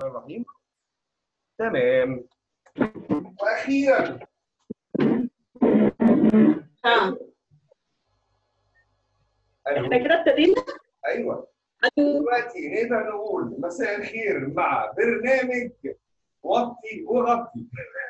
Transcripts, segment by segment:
الرحمن الرحيم تمام واخيرا ها أيوة. احنا كده ابتدينا ايوه أيوة. دلوقتي نقدر نقول مساء الخير مع برنامج وطي وغطي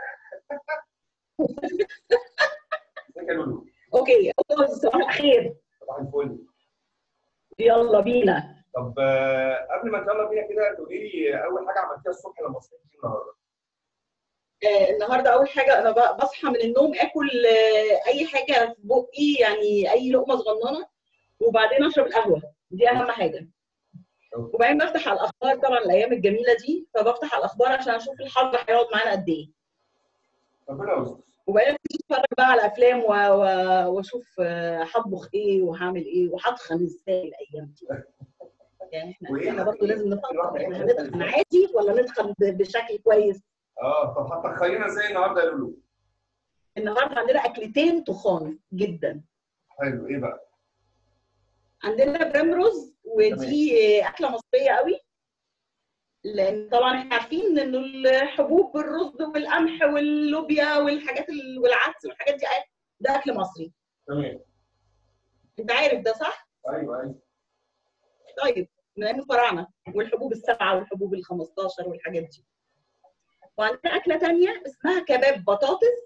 ازيك يا لولو اوكي صباح الخير صباح الفل يلا بينا طب آه، قبل ما يلا بينا كده تقولي لي اول حاجه عملتيها الصبح لما صحيتي النهارده آه النهارده اول حاجه انا ب- بصحى من النوم اكل آه اي حاجه في بقي يعني اي لقمه صغننه وبعدين اشرب القهوه دي اهم حاجه وبعدين بفتح على الاخبار طبعا الايام الجميله دي فبفتح على الاخبار عشان اشوف الحر هيقعد معانا قد ايه ربنا يستر وبعدين اتفرج بقى على افلام و... و... واشوف آه، هطبخ ايه وهعمل ايه وهتخن ازاي الايام دي يعني احنا وإيه احنا برضه لازم نفكر الواحد احنا هيعمل هنتخن إزاي؟ عادي ولا نتخن ب- بشكل كويس اه طب هتخيلنا ازاي النهارده يا لولو النهارده عندنا اكلتين تخان جدا حلو ايه بقى عندنا برام رز ودي اكله مصريه قوي لان طبعا احنا عارفين ان الحبوب الرز والقمح واللوبيا والحاجات ال- والعدس والحاجات دي ده اكل مصري تمام انت عارف ده صح؟ ايوه ايوه طيب من ايام الفراعنه والحبوب السبعه والحبوب ال 15 والحاجات دي. وعندنا اكله تانية اسمها كباب بطاطس.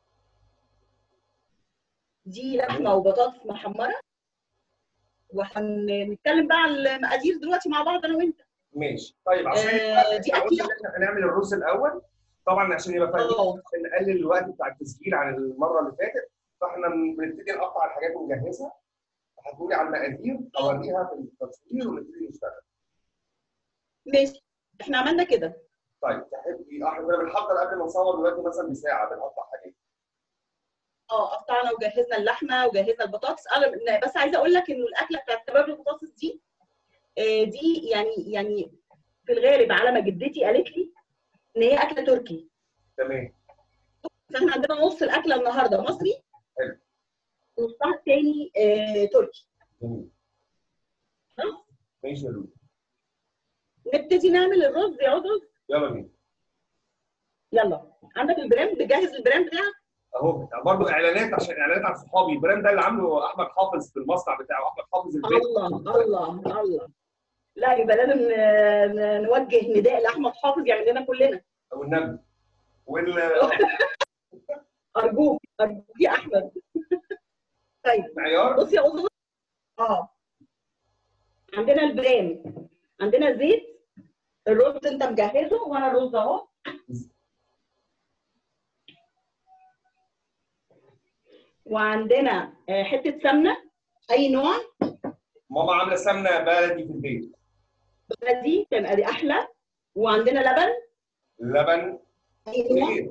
دي لحمه وبطاطس محمره. وهنتكلم بقى على المقادير دلوقتي مع بعض انا وانت. ماشي طيب عشان آه، دي إحنا قلنا أكلة. إن احنا هنعمل الرز الاول طبعا عشان يبقى فاهمين اه عشان نقلل الوقت بتاع التسجيل عن المره اللي فاتت فاحنا بنبتدي نقطع الحاجات ونجهزها هتقولي على المقادير اوريها في التصوير ونبتدي نشتغل ماشي احنا عملنا كده. طيب تحبي اه احنا كنا بنحضر قبل ما نصور دلوقتي مثلا بساعه بنقطع حاجات اه قطعنا وجهزنا اللحمه وجهزنا البطاطس انا بس عايزه اقول لك انه الاكله بتاعت كباب البطاطس دي آه، دي يعني يعني في الغالب على ما جدتي قالت لي ان هي اكله تركي تمام فاحنا عندنا نص الاكله النهارده مصري حلو. ونصها التاني آه، تركي جميل خلاص؟ ماشي يا لولو نبتدي نعمل الرز يا عضو يلا بينا يلا عندك البراند بتجهز البراند بتاعك اهو برضه اعلانات عشان اعلانات عن صحابي البراند ده اللي عامله احمد حافظ في المصنع بتاعه احمد حافظ البيت الله الله الله لا يبقى لازم ن- ن- نوجه نداء لاحمد حافظ يعمل لنا كلنا او النبي وال ارجوك ارجوك يا احمد طيب معيار بص يا أزوز اه عندنا البرام عندنا زيت الرز انت مجهزه وانا الرز اهو وعندنا آه، حته سمنه اي نوع ماما عامله سمنه بلدي في البيت دي تبقى دي احلى وعندنا لبن لبن اي نوع ايه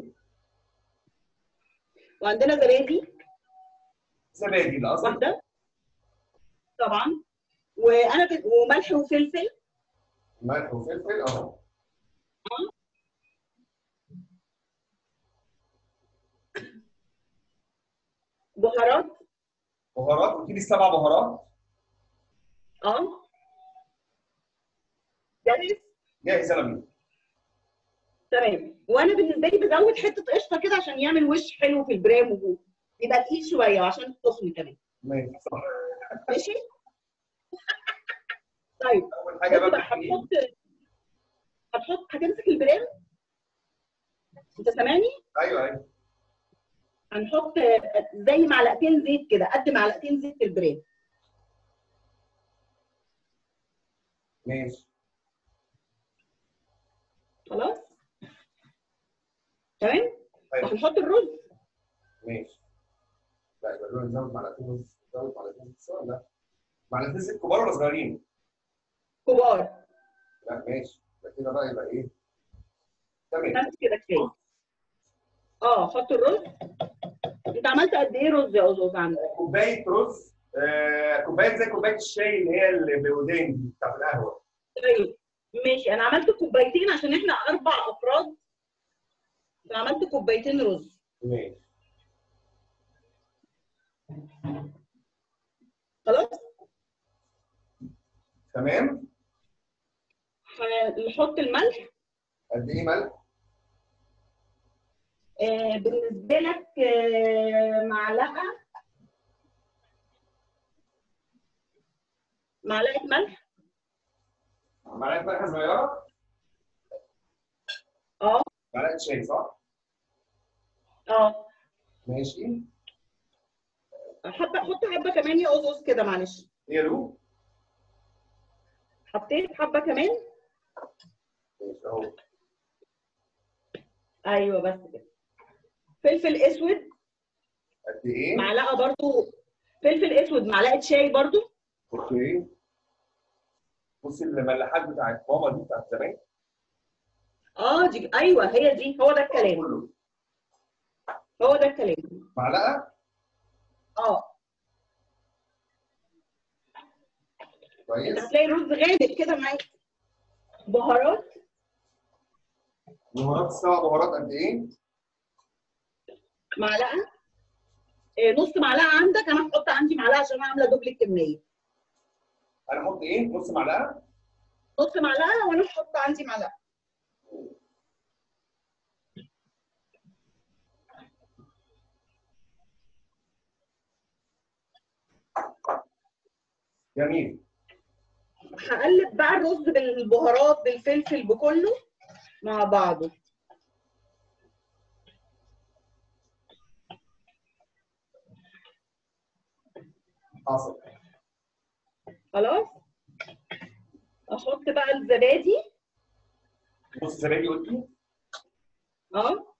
وعندنا زبادي زبادي لا اصلا واحده طبعا وانا ب... وملح وفلفل ملح وفلفل اهو بهارات بهارات قلت لي السبع بهارات اه جاهز جاهز انا بيه تمام وانا بالنسبه لي بزود حته قشطه كده عشان يعمل وش حلو في البرام وجوه يبقى تقيل شويه وعشان تخن كمان ماشي صح ماشي طيب اول حاجه بص بقى بقى هتحط هتحط هتمسك البرام انت سامعني ايوه ايوه هنحط زي معلقتين زيت كده قد معلقتين زيت في البرام ماشي خلاص تمام طيب وهنحط الرز ماشي لا يبقى دول نزود معلقتين رز نزود معلقتين رز ولا معلقتين زيت كبار ولا صغيرين؟ كبار لا ماشي يبقى كده بقى يبقى ايه؟ تمام بس كده كفايه اه حط الرز انت عملت قد ايه رز يا أزوز عندك؟ كوبايه رز آه كوبايه زي كوبايه الشاي اللي هي اللي بودان دي بتاعت القهوه طيب ماشي انا عملت كوبايتين عشان احنا اربع افراد فعملت كوبايتين رز ماشي خلاص تمام هنحط الملح قد ايه ملح؟ آه، بالنسبه لك آه، معلقه معلقه ملح معلقه ملح صغيره اه معلقه شاي صح؟ اه ماشي حبه حط حبه كمان يا قصقص كده معلش ايه يا لو؟ حطيت حبه كمان ماشي اهو ايوه بس كده فلفل اسود قد ايه؟ معلقه برضو فلفل اسود معلقه شاي برضو اوكي بصي الملاحات بتاعت ماما دي بتاعت زمان اه دي ايوه هي دي هو ده الكلام كله هو ده الكلام معلقه اه انت كويس هتلاقي رز غامق كده معاك بهارات بهارات سبع بهارات قد ايه؟ معلقه إيه نص معلقه عندك انا هحط عندي معلقه عشان انا عامله دبل الكميه انا احط ايه؟ نص معلقه؟ نص معلقه وانا هحط عندي معلقه جميل هقلب بقى الرز بالبهارات بالفلفل بكله مع بعضه حاصل خلاص احط بقى الزبادي نص زبادي قلتي؟ اه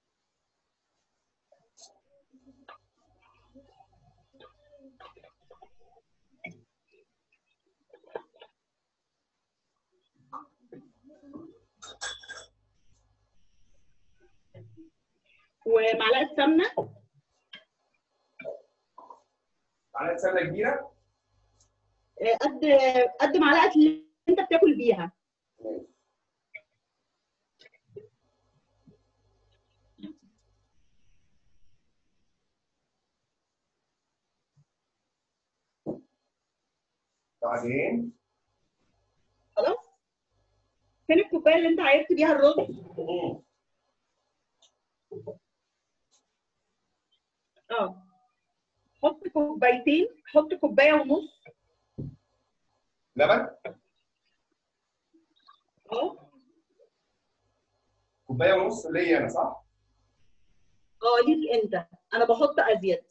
ومعلقه سمنه معلقه سمنه كبيره؟ آه، قد قد معلقه اللي انت بتاكل بيها ماشي بعدين خلاص فين الكوبايه اللي انت عايزت بيها الرز اه حط كوبايتين حط كوبايه ونص لبن اه كوبايه ونص ليا انا صح؟ اه ليك انت انا بحط ازيد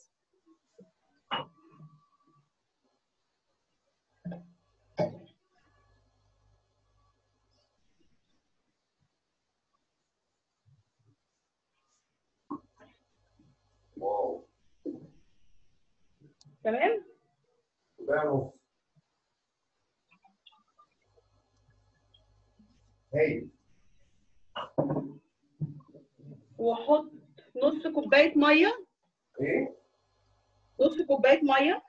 واو تمام كوبايه ونص هايل واحط نص كوبايه ميه ايه؟ نص كوبايه ميه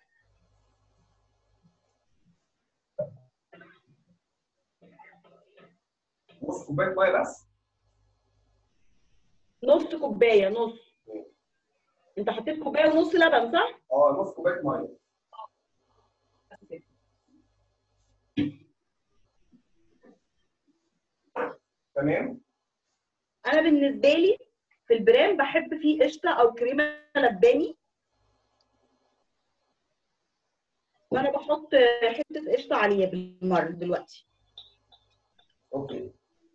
نص كوبايه ميه بس؟ نص كوبايه نص انت حطيت كوبايه ونص لبن صح اه نص كوبايه ميه تمام؟ انا بالنسبه لي في البرام بحب فيه قشطه او كريمه لباني وانا بحط حته قشطه عليها بالمره دلوقتي اوكي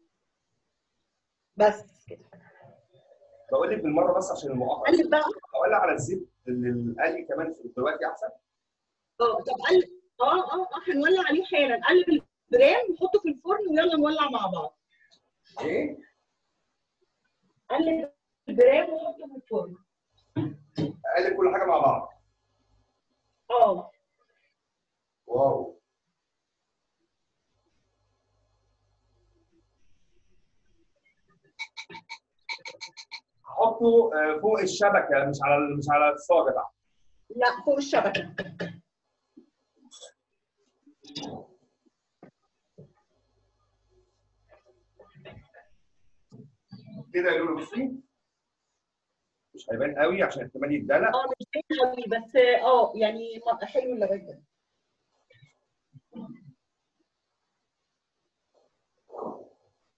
بس كده بقول لك بالمره بس عشان المقاطعه قلب بقى اولع على الزيت اللي القلي كمان في دلوقتي احسن اه طب قلب اه اه اه هنولع عليه حالا قلب البرام وحطه في الفرن ويلا نولع مع بعض ايه؟ قلب البرام وحطه في الفرن اقلب كل حاجه مع بعض اه واو حطه آه، فوق الشبكه مش على مش على الصاجه تحت لا فوق الشبكه كده يا لولو بصي مش هيبان قوي عشان احتمال يتدلق اه مش باين قوي بس اه يعني حلو اللبن ده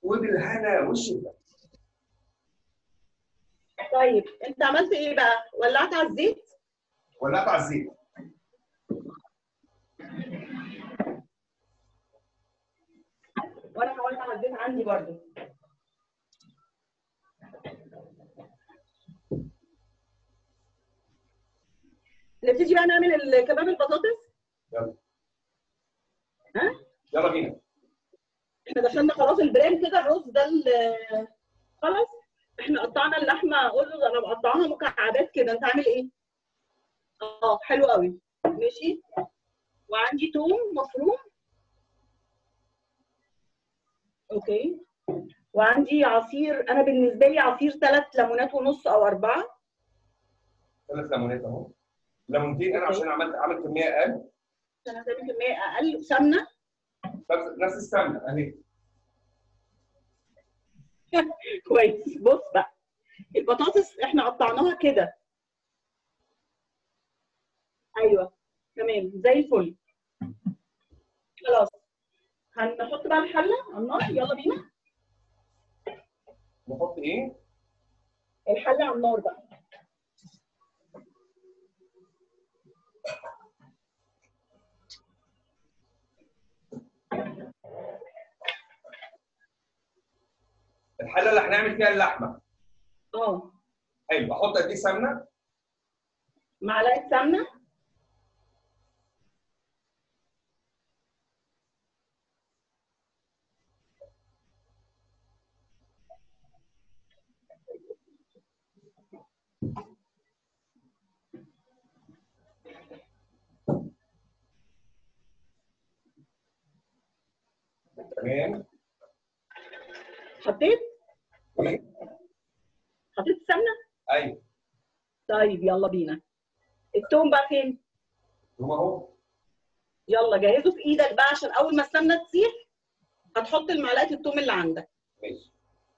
وبالهنا والشفا طيب انت عملت ايه بقى؟ ولعت على الزيت؟ ولعت على الزيت وانا هولع على الزيت عندي برضو نبتدي بقى نعمل الكباب البطاطس يلا ها؟ يلا بينا احنا دخلنا خلاص البرام كده الرز ده ال- خلاص احنا قطعنا اللحمه قول له انا مقطعاها مكعبات كده انت عامل ايه؟ اه حلو قوي ماشي وعندي توم مفروم اوكي وعندي عصير انا بالنسبه لي عصير ثلاث ليمونات ونص او اربعه ثلاث ليمونات اهو ليمونتين انا عشان عملت عامل كميه اقل عشان هتعمل كميه اقل سمنه نفس نفس السمنه اهي كويس بص بقى البطاطس احنا قطعناها كده ايوه تمام زي الفل خلاص هنحط بقى الحله على النار يلا بينا نحط ايه؟ الحله على النار بقى الحله اللي هنعمل فيها اللحمه اه حلو احط قد ايه سمنه؟ معلقه سمنه تمام حطيت ايه؟ حطيت السمنه ايوه طيب يلا بينا التوم بقى فين هو اهو يلا جهزه في ايدك بقى عشان اول ما السمنه تسيح هتحط المعلقه التوم اللي عندك ماشي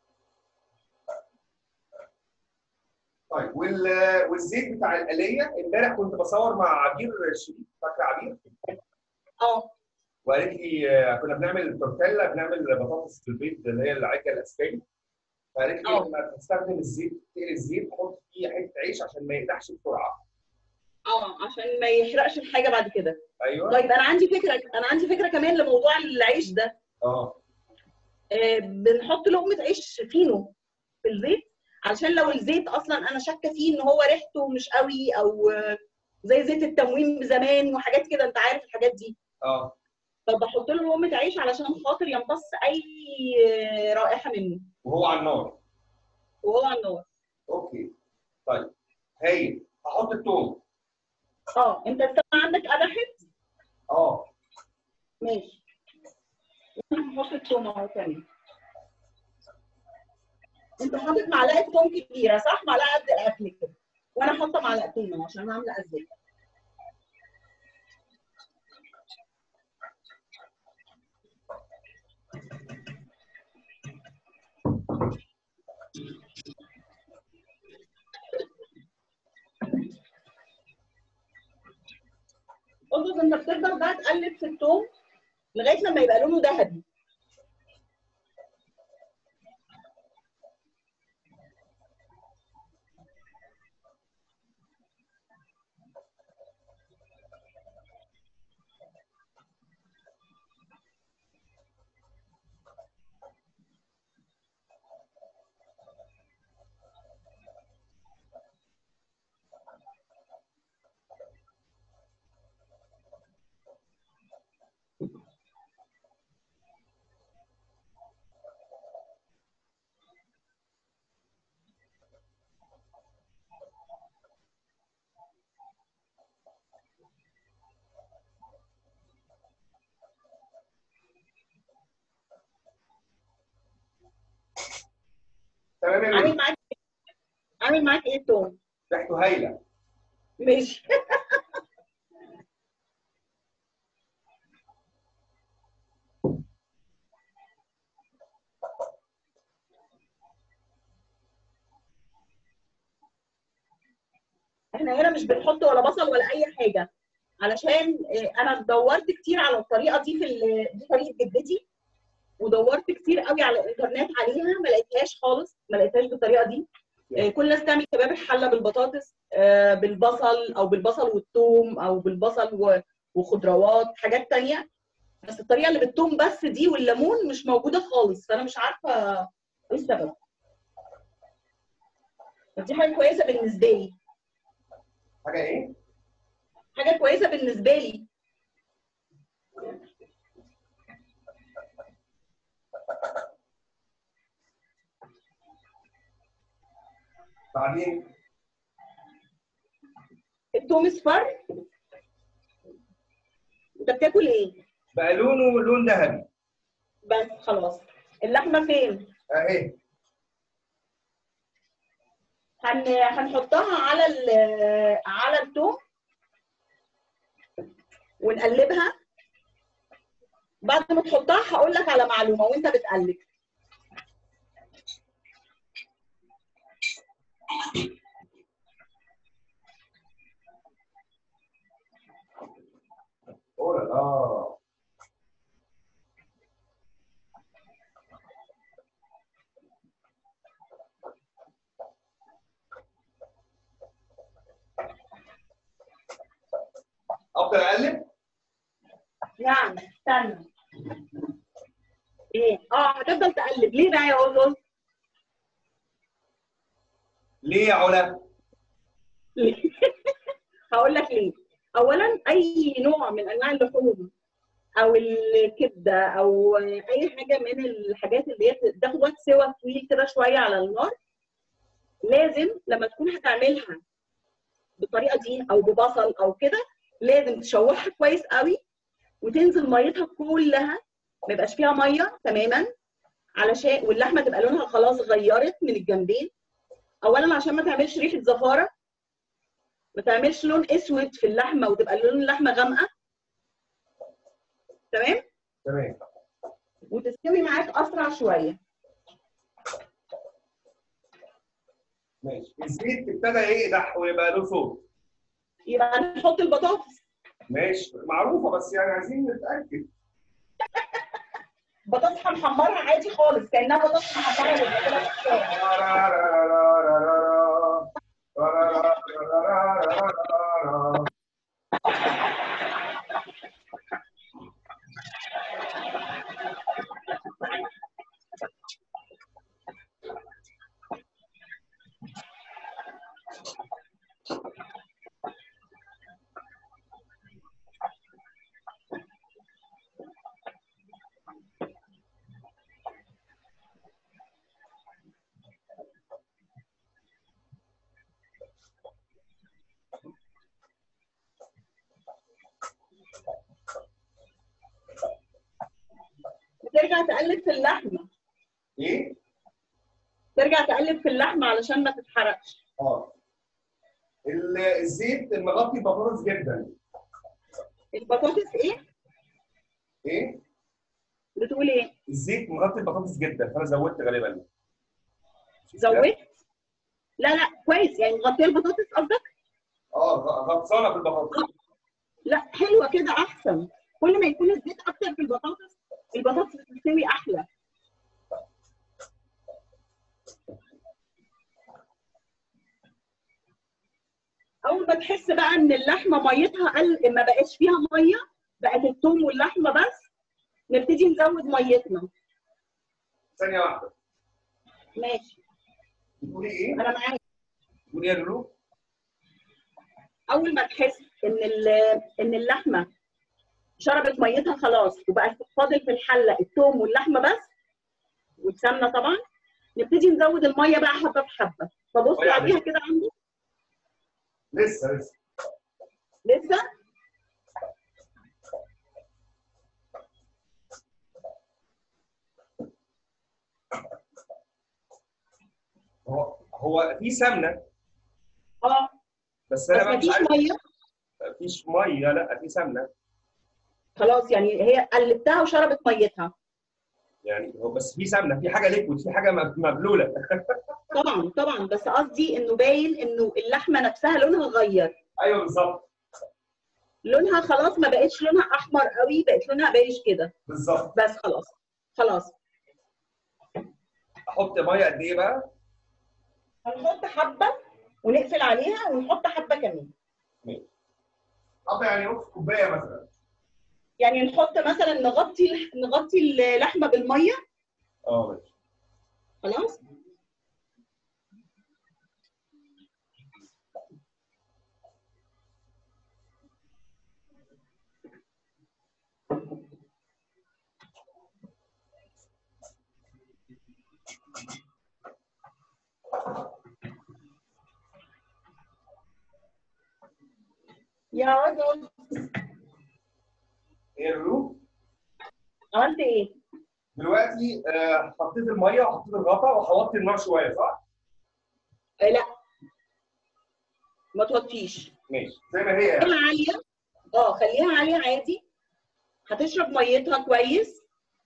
طيب وال... والزيت بتاع الآلية امبارح كنت بصور مع عبير شريف فاكره عبير اه وقالت لي آه، كنا بنعمل تورتيلا بنعمل بطاطس في البيت اللي هي العجه الاسباني فقالت لي اه. لما تستخدم الزيت تقلي الزيت حط فيه حته عيش عشان ما يقدحش بسرعه اه عشان ما يحرقش الحاجه بعد كده ايوه طيب انا عندي فكره انا عندي فكره كمان لموضوع العيش ده اه آه بنحط لقمه عيش فينو في الزيت علشان لو الزيت اصلا انا شاكه فيه ان هو ريحته مش قوي او آه، زي زيت التموين زمان وحاجات كده انت عارف الحاجات دي اه فبحط له لقمه عيش علشان خاطر يمتص اي آه، رائحه منه وهو على النار وهو على النار اوكي طيب هايل هحط الثوم اه انت السمنه عندك قدحت اه ماشي هحط التوم اهو تاني انت حاطط معلقه توم كبيره صح؟ معلقه قد الاكل كده وانا حاطه معلقتين اهو عشان عامله ازاي اظبط انت بتفضل بقى تقلب في التوم لغايه لما يبقى لونه ذهبي تمام يا عامل لولو. معاك عامل معاك ايه التوم؟ ريحته هايله ماشي احنا هنا مش بنحط ولا بصل ولا اي حاجه علشان آه، انا دورت كتير على الطريقه دي في ال- دي طريقه جدتي ودورت كتير قوي على الانترنت عليها ما لقيتهاش خالص ما لقيتهاش بالطريقه دي آه، كل الناس تعمل كباب الحله بالبطاطس آه، بالبصل او بالبصل والثوم او بالبصل و- وخضروات حاجات تانية بس الطريقه اللي بالثوم بس دي والليمون مش موجوده خالص فانا مش عارفه ايه السبب دي حاجه كويسه بالنسبه لي حاجه ايه؟ حاجه كويسه بالنسبه لي بعدين الثوم اصفر انت بتاكل ايه بقى لونه لون ذهبي بس خلاص اللحمه فين اهي هن... هنحطها على ال... على الثوم ونقلبها بعد ما تحطها هقول لك على معلومه وانت بتقلب اوه اه افضل اقلب نعم استنى ايه اه هتفضل تقلب ليه بقى يا أوزون؟ ليه يا علا؟ ليه؟ هقول لك ليه اولا اي نوع من انواع اللحوم او الكبده او اي حاجه من الحاجات اللي هي بتاخد وقت سوا طويل كده شويه على النار لازم لما تكون هتعملها بالطريقه دي او ببصل او كده لازم تشوحها كويس قوي وتنزل ميتها كلها ما يبقاش فيها ميه تماما علشان واللحمه تبقى لونها خلاص غيرت من الجنبين اولا عشان ما تعملش ريحه زفاره ما تعملش لون اسود في اللحمه وتبقى لون اللحمه غامقه تمام تمام وتستوي معاك اسرع شويه ماشي الزيت ابتدى ايه يدح ويبقى له صوت يبقى نحط البطاطس ماشي معروفه بس يعني عايزين نتاكد بطاطس هنحمرها عادي خالص كانها بطاطس محمره وبناكلها في الشارع ترجع تقلب في اللحمه ايه؟ ترجع تقلب في اللحمه علشان ما تتحرقش اه ال- الزيت مغطي البطاطس جدا البطاطس ايه ايه؟ بتقول ايه الزيت مغطي البطاطس جدا فانا زودت غالبا زودت لا لا كويس يعني مغطيه البطاطس قصدك اه غ- غطسانه في البطاطس لا حلوه كده احسن كل ما يكون الزيت اكتر في البطاطس البطاطس بتستوي احلى اول ما تحس بقى ان اللحمه ميتها قل ما بقاش فيها ميه بقت الثوم واللحمه بس نبتدي نزود ميتنا ثانيه واحده ماشي بتقولي ايه؟ انا معاك بتقولي يا لولو؟ اول ما تحس ان ال- ان اللحمه شربت ميتها خلاص وبقى فاضل في الحله الثوم واللحمه بس والسمنه طبعا نبتدي نزود الميه بقى حبه بحبه فبص طيب. عليها كده عندي لسه لسه لسه هو هو في سمنه اه بس بس انا بقى مش مفيش عارف ميه مفيش ميه لا في سمنه خلاص يعني هي قلبتها وشربت ميتها يعني هو بس في سمنه في حاجه ليكويد في حاجه مب- مبلوله طبعا طبعا بس قصدي انه باين انه اللحمه نفسها لونها غير ايوه بالظبط لونها خلاص ما بقتش لونها احمر قوي بقت لونها بيج كده بالظبط بس خلاص خلاص احط ميه قد ايه بقى؟ هنحط حبه ونقفل عليها ونحط حبه كمان احط يعني نص كوبايه مثلا يعني نحط مثلا نغطي نغطي اللحمه بالميه اه ماشي خلاص يا رجل ايه يا لولو؟ عملت ايه؟ دلوقتي آه، حطيت الميه وحطيت الغطا وحوطت النار شويه صح؟ آه لا ما توطيش ماشي زي ما هي يعني خليها عاليه اه خليها عاليه عادي هتشرب ميتها كويس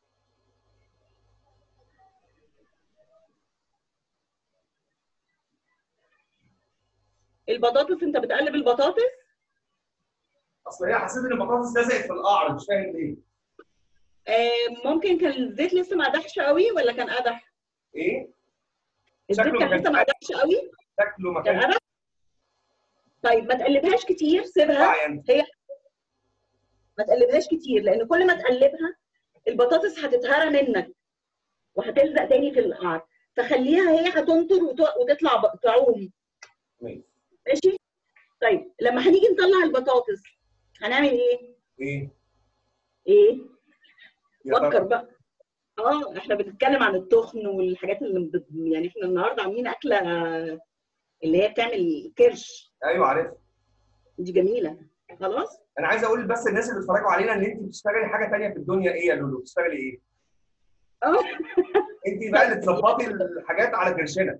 البطاطس انت بتقلب البطاطس اصل هي حسيت ان البطاطس لزقت في القعر مش فاهم ليه آه ممكن كان الزيت لسه ما قدحش قوي ولا كان قدح؟ ايه؟ الزيت شكله كان ما لسه ما كانش قدحش قوي شكله ما كان كانش قدح طيب ما تقلبهاش كتير سيبها ينفع يعني ما تقلبهاش كتير لان كل ما تقلبها البطاطس هتتهرى منك وهتلزق تاني في القعر فخليها هي هتنطر وت- وتطلع ب- تعوم ماشي ماشي طيب لما هنيجي نطلع البطاطس هنعمل ايه ايه؟ ايه يا ترى؟ فكر بقى اه احنا بنتكلم عن التخن والحاجات اللي بت- يعني احنا النهارده عاملين اكله اللي هي بتعمل كرش ايوه عارف دي جميله خلاص انا عايز اقول بس الناس اللي بيتفرجوا علينا ان انت بتشتغلي حاجه ثانيه في الدنيا ايه يا لولو؟ بتشتغلي ايه؟ اه انت بقى اللي تظبطي الحاجات على كرشنا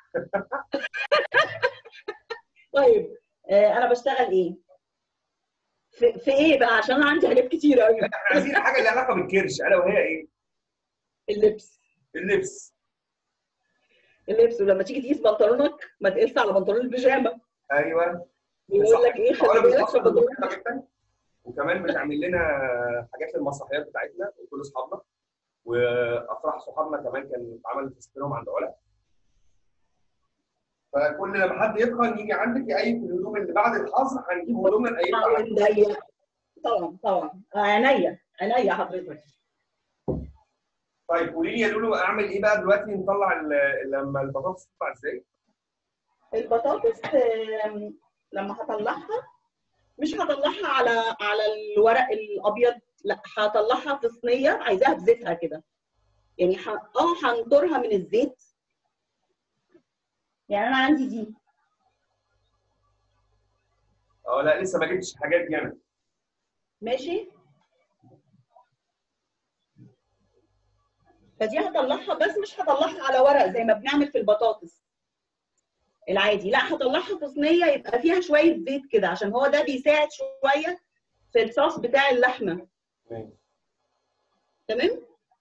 طيب آه انا بشتغل ايه في, في ايه بقى عشان انا عندي حاجات كتير قوي احنا عايزين حاجه لها علاقه بالكرش الا وهي ايه؟ اللبس اللبس اللبس ولما تيجي تقيس بنطلونك ما تقيس على بنطلون البيجامه ايوه يقول لك ايه خلي أولا بالك بتفصل عشان بنطلون مهمة جدا وكمان بتعمل لنا حاجات للمسرحيات بتاعتنا وكل اصحابنا وافراح صحابنا كمان كان اتعمل تسكيرهم عند علا فكل لما حد يتقن يجي عندك يقيم في الهدوم اللي بعد الحظر هنجيب هدوم نقيمها طبعا عينيا طبعا طبعا آه، عينيا عينيا حضرتك طيب قولي لي يا لولو اعمل ايه بقى دلوقتي نطلع ال- لما البطاطس تطلع ازاي؟ البطاطس آم، لما هطلعها مش هطلعها على على الورق الابيض لا هطلعها في صينيه عايزاها بزيتها كده يعني ح... اه هنطرها من الزيت يعني انا عندي دي اه لا لسه ما جبتش الحاجات دي انا ماشي فدي هطلعها بس مش هطلعها على ورق زي ما بنعمل في البطاطس العادي لا هطلعها في صينيه يبقى فيها شويه زيت كده عشان هو ده بيساعد شويه في الصوص بتاع اللحمه تمام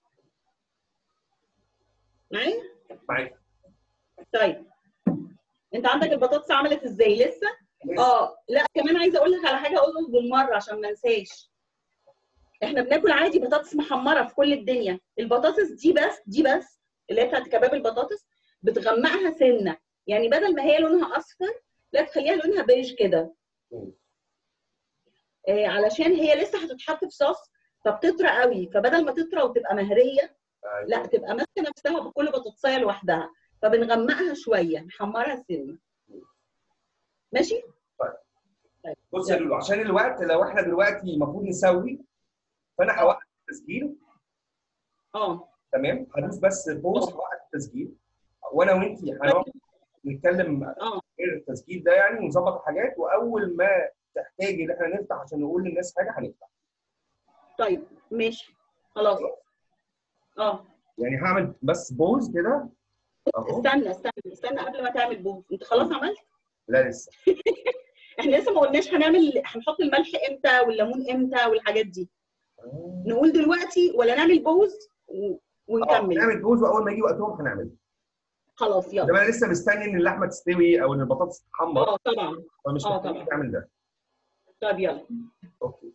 معايا معاك طيب انت عندك البطاطس عملت ازاي لسه اه لا كمان عايزه اقول لك على حاجه اقولها بالمره عشان ما انساش احنا بناكل عادي بطاطس محمره في كل الدنيا البطاطس دي بس دي بس اللي هي بتاعت كباب البطاطس بتغمقها سنه يعني بدل ما هي لونها اصفر لا تخليها لونها بيج كده مم. آه علشان هي لسه هتتحط في صوص فبتطرى قوي فبدل ما تطرى وتبقى مهريه أيوة. لا تبقى ماسكه نفسها بكل بطاطسايه لوحدها فبنغمقها شويه نحمرها سنه ماشي بص يا لولو عشان الوقت لو احنا دلوقتي المفروض نسوي فانا هوقف التسجيل اه تمام هدوس بس بوز هوقف التسجيل وانا وانت هنقعد نتكلم اه غير التسجيل ده يعني ونظبط الحاجات واول ما تحتاجي ان احنا نفتح عشان نقول للناس حاجه هنفتح طيب ماشي خلاص اه يعني هعمل بس بوز كده اهو استنى استنى استنى قبل ما تعمل بوز انت خلاص عملت لا لسه احنا لسه ما قلناش هنعمل هنحط الملح امتى والليمون امتى والحاجات دي نقول دلوقتي ولا نعمل بوز و... اه ونكمل نعمل بوز واول ما يجي وقتهم هنعمل خلاص ده يلا انا لسه مستني ان اللحمه تستوي او ان البطاطس تتحمر اه طبعا فمش اه محتاج طبعا. تعمل ده طب يلا اوكي